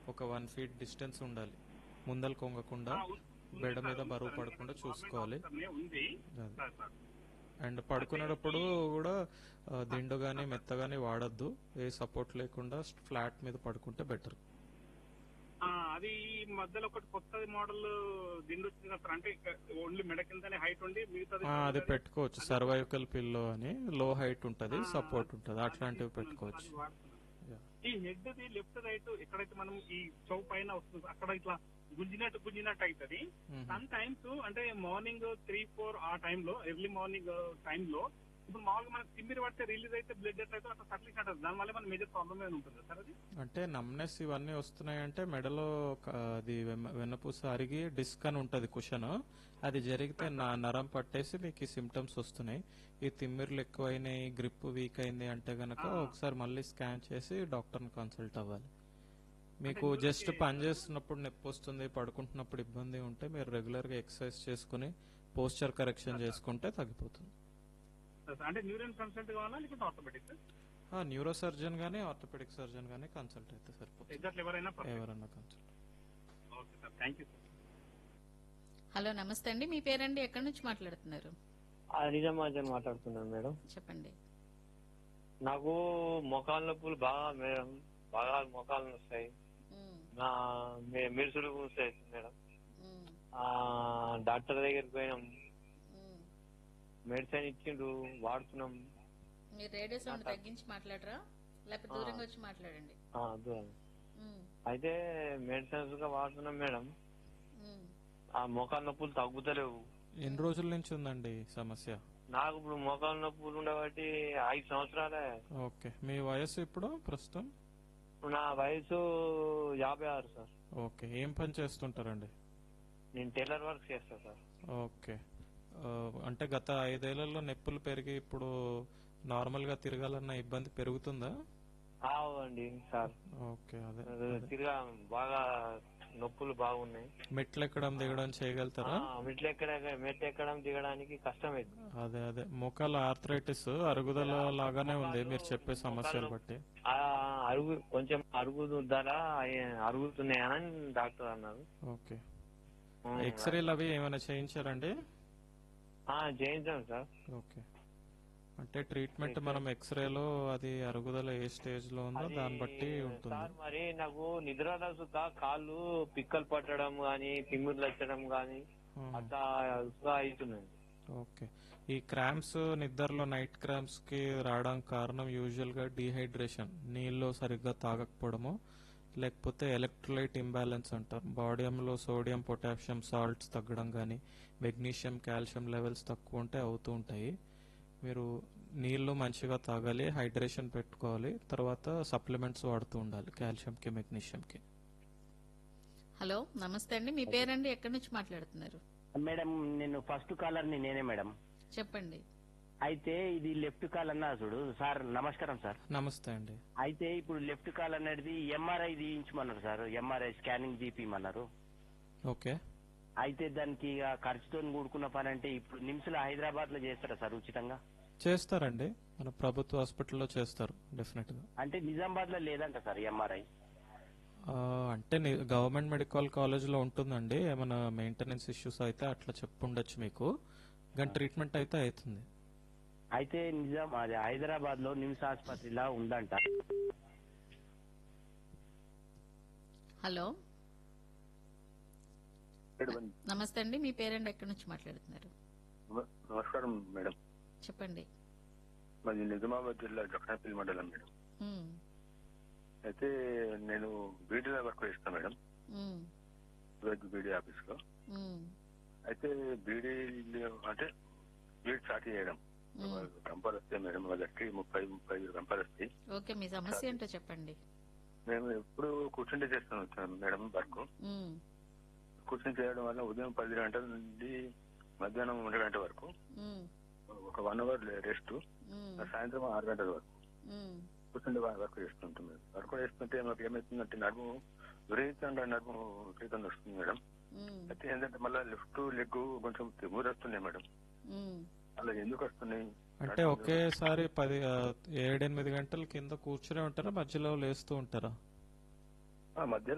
ఒక one feet distance ఉండాలి ముందలు కొంగకుండా ఆ, ఉంది- ఉంది బెడ్ సార్, మీద ఉంది బరువు సార్. పడకుండా ఎందుకంటే చూసుకోవాలి గవర్నమెంట్ ఆఫీసర్నే ఉంది అది. Sir, sir. అండ్ పడుకునేటప్పుడు కూడా ఆ, దిండు కానీ మెత్త కానీ వాడద్దు ఏ సపోర్ట్ లేకుండా ఫ్లాట్ మీద పడుకుంటే బెటర్ ఆ, అది ఈ మధ్యలో ఒకటి కొత్త మోడల్ దిండు వచ్చింది కదా సార్ అంటే ఓన్లీ మెడ కిందనే హైట్ ఉండి మిగతాది అది పెట్టుకోవచ్చు సర్వైకల్ పిల్లో అని లో హైట్ ఉంటది ఆ, సపోర్ట్ ఉంటది అది అట్లాంటివి తీసుకున్నాను, పెట్టుకోవచ్చు అది వాడుతున్నాను. Yeah. ఈ హెడ్ ది లెఫ్ట్ రైట్ ఎక్కడైతే మనం ఈ చౌ పైన వస్తుంది అక్కడ ఇట్లా గుంజినట్టు గుంజినట్టు అవుతుంది మ్మ్. సమ్ టైమ్స్ అంటే మార్నింగ్ త్రీ ఫోర్ ఆ టైంలో ఎర్లీ మార్నింగ్ టైంలో ఇప్పుడు మామూలుగా మనకి తిమ్మిరి పడితే రిలీజ్ అయితే బ్లడ్ ఎట్లా అయితే అట్లా సర్క్యులేషన్ ఉంటుంది దానివల్ల మన మేజర్ ప్రాబ్లమ్ ఏమైనా ఉంటుంది సార్ అది అంటే నమ్నెస్ ఇవన్నీ వస్తున్నాయంటే మెడలో ఒక అది వెన్న- వెన్నపూస అరిగి డిస్క్ అని ఉంటది కుషన్ అది జరిగితే నా నరం పట్టేసి మీకు ఈ సిమ్టమ్స్ వస్తున్నాయి ఈ తిమ్మిర్లు ఎక్కువైనాయి గ్రిప్ వీక్ అయింది అంటే గనక ఆ. ఒకసారి మళ్ళీ స్కాన్ చేసి డాక్టర్ని కన్సల్ట్ అవ్వాలి మీకు ఇందులోకి- జస్ట్ పని చేస్తున్నప్పుడు నొప్పి వస్తుంది పడుకుంటున్నప్పుడు ఇబ్బంది ఉంటే మీరు రెగ్యులర్ గా ఎక్సర్సైజ్ చేసుకుని పోస్చర్ కరెక్షన్ చేసుకుంటే తగ్గిపోతుంది అంటే న్యూరియన్ కన్సల్ట్ కావాలా లేకుంటే ఆర్థోపెటిక్ న్యూరో సర్జన్ గానీ ఆర్థోపెడిక్ సర్జన్ గానీ కన్సల్ట్ అయితే సరిపోతుంది ఇద్దరు ఎవరైనా ఎవరన్నా consult okay sir thank you sir hello నమస్తే అండి మీ పేరండి ఎక్కడి నుంచి మాట్లాడుతున్నారు నిజామాబాద్ మాట్లాడుతున్నాను మేడం చెప్పండి నాకు మొఖాల నొప్పులు బాగా మేడం బాగా మొఖాలు వస్తాయి ఉమ్, నా మె- మెరుసులు వస్తాయి మేడం ఉమ్, ఆ డాక్టర్ దగ్గరికి పోయినాం ఉమ్. మెడిసిన్ ఇచ్చిండ్రు వాడుతున్నాం మీరు రేడియో సౌండ్ తగ్గించి మాట్లాడరా లేకపోతే దూరంగా వచ్చి మాట్లాడండి ఆ, దూరం. ఉమ్, అయితే మెడిసిన్స్ గా వాడుతున్నాం మేడం ఉమ్. ఆ మొఖాల నొప్పులు తగ్గుతలేవు ఎన్ని రోజుల నుంచి ఉందండి ఈ సమస్య నాకు ఇప్పుడు మొఖాల నొప్పులు ఉండబట్టి ఐదు సంవత్సరాలే ఓకే మీ వయసు ఇప్పుడు ప్రస్తుతం నా వయసు యాభై ఆరు సార్ ఓకే ఏం పని చేస్తుంటారండి నేను టైలర్ వర్క్ చేస్తా సార్ ఓకే ఆ, అంటే గత ఐదేళ్లలో నొప్పులు పెరిగి ఇప్పుడు నార్మల్ గా తిరగాలన్న ఇబ్బంది పెరుగుతుందా అండి సార్ ఓకే అదే తిరిగా బాగా నొప్పులు బాగున్నాయి మెట్లు ఎక్కడం దిగడం చేయగలుగుతారా ఆ, మెట్లు ఎక్కడ మెట్లు ఎక్కడం దిగడానికి కష్టమైంది అదే అదే మోకాల ఆర్థరైటిస్ అరుగుదల లాగానే ఉంది మీరు చెప్పే సమస్యలు బట్టి ఆ అరుగు కొంచెం అరుగుదల అరుగుతున్నాయని డాక్టర్ అన్నారు ఓకే ఉమ్, ఎక్స్రేలు అవి ఏమైనా చేయించారండి ఆ, చేయించాం సార్ ఓకే అంటే ట్రీట్మెంట్ మనం ఎక్స్రేలో అది అరుగుదల ఏ స్టేజ్ లో ఉందో అది దాన్ని బట్టి ఉంటుంది సార్ మరి నాకు నిద్ర సుతా కాళ్ళు పిక్కలు పట్టడం గాని తిమ్మిర్లు వచ్చడం గాని ఆ, అట్లా సుతా అవుతున్నాయి ఓకే ఈ క్రాంప్స్ నిద్రలో నైట్ క్రాంప్స్ కి రావడానికి కారణం యూజువల్ గా డీహైడ్రేషన్ నీళ్ళు సరిగ్గా తాగకపోవడము లేకపోతే ఎలక్ట్రోలైట్ ఇంబ్యాలెన్స్ అంటారు బాడీలో సోడియం పొటాషియం సాల్ట్స్ తగ్గడం కానీ మెగ్నీషియం కాల్షియం లెవెల్స్ తక్కువ ఉంటే అవుతూ ఉంటాయి మీరు నీళ్లు మంచిగా తాగాలి హైడ్రేషన్ పెట్టుకోవాలి తర్వాత సప్లిమెంట్స్ వాడుతూ ఉండాలి కాల్షియంకి మెగ్నీషియంకి హలో నమస్తే అండి మీ పేరండి ఎక్కడి నుంచి మాట్లాడుతున్నారు మేడం నేను ఫస్ట్ కాలర్ ని నేనే మేడం చెప్పండి అయితే ఇది లెఫ్ట్ కాల్ అన్నా చూడు సార్ నమస్కారం సార్ నమస్తే అండి అయితే ఇప్పుడు లెఫ్ట్ కాల్ అనేది ఎంఆర్ఐ తీయించమన్నారు సార్ ఎంఆర్ఐ స్కానింగ్ తీపిమన్నారు ఓకే అయితే దానికి ఇక ఖర్చుతో కూడుకున్న పని అంటే ఇప్పుడు నిమ్స్ లో హైదరాబాద్ లో చేస్తారా సార్ ఉచితంగా చేస్తారండి మన ప్రభుత్వ హాస్పిటల్లో చేస్తారు డెఫినెట్ గా అంటే నిజామాబాద్ లో లేదంట సార్ ఎంఆర్ఐ ఆ, అంటే ని- గవర్నమెంట్ మెడికల్ కాలేజ్ లో ఉంటుందండి ఏమైనా మెయింటెనెన్స్ ఇష్యూస్ అయితే అట్లా చెప్పుండొచ్చు మీకు కానీ ట్రీట్మెంట్ అయితే అవుతుంది అయితే నిజాం అది హైదరాబాద్ లో నిమ్స్ ఆసుపత్రిలో ఉందంట హలో నమస్తే అండి మీ పేరండి ఎక్కడి నుంచి మాట్లాడుతున్నారు నమస్కారం మేడం చెప్పండి మాది నిజామాబాద్ జిల్లా జఖనాపల్లి మండలం మేడం ఉమ్, అయితే నేను బీడీలో వర్క్ చేస్తాను మేడం ఉమ్, వెజ్ బీడీ ఆఫీస్ లో ఉమ్, అయితే బీడీ అంటే బీడ్ స్టార్ట్ చేయడం ఉమ్. గంపలు వస్తాయి మేడం వాళ్ళకి ముప్పై ముప్పై ఐదు గంపలు వస్తాయి ఓకే మీ సమస్య ఏంటో చెప్పండి మేము ఎప్పుడు కూర్చుంటే చేస్తాను వచ్చాను మేడం వర్క్ ఉమ్, కూర్చొని చేయడం వల్ల ఉదయం పది గంటల నుండి మధ్యాహ్నం ఒంటి గంట వరకు ఉమ్, ఒక వన్ అవర్ రెస్ట్ ఉమ్, సాయంత్రం ఆరు గంటల వరకు ఉమ్, కూర్చుంటే వర్క్ చేస్తుంటాం మేడం వర్క్ చేస్తుంటే మాకు ఏమవుతుందంటే నడుము విపరీతంగా నడుము విపరీతంగా వస్తుంది మేడం ఉమ్, అయితే ఏంటంటే మళ్ళీ లెఫ్ట్ లెగ్ కొంచెం తిమ్మురు వస్తున్నాయి మేడం ఉమ్. అలా ఎందుకు వస్తున్నాయి అంటే ఒకేసారి పది ఆ, ఏడెనిమిది గంటల కింద కూర్చునే ఉంటారా మధ్యలో లేస్తూ ఉంటారా ఆ మధ్యలో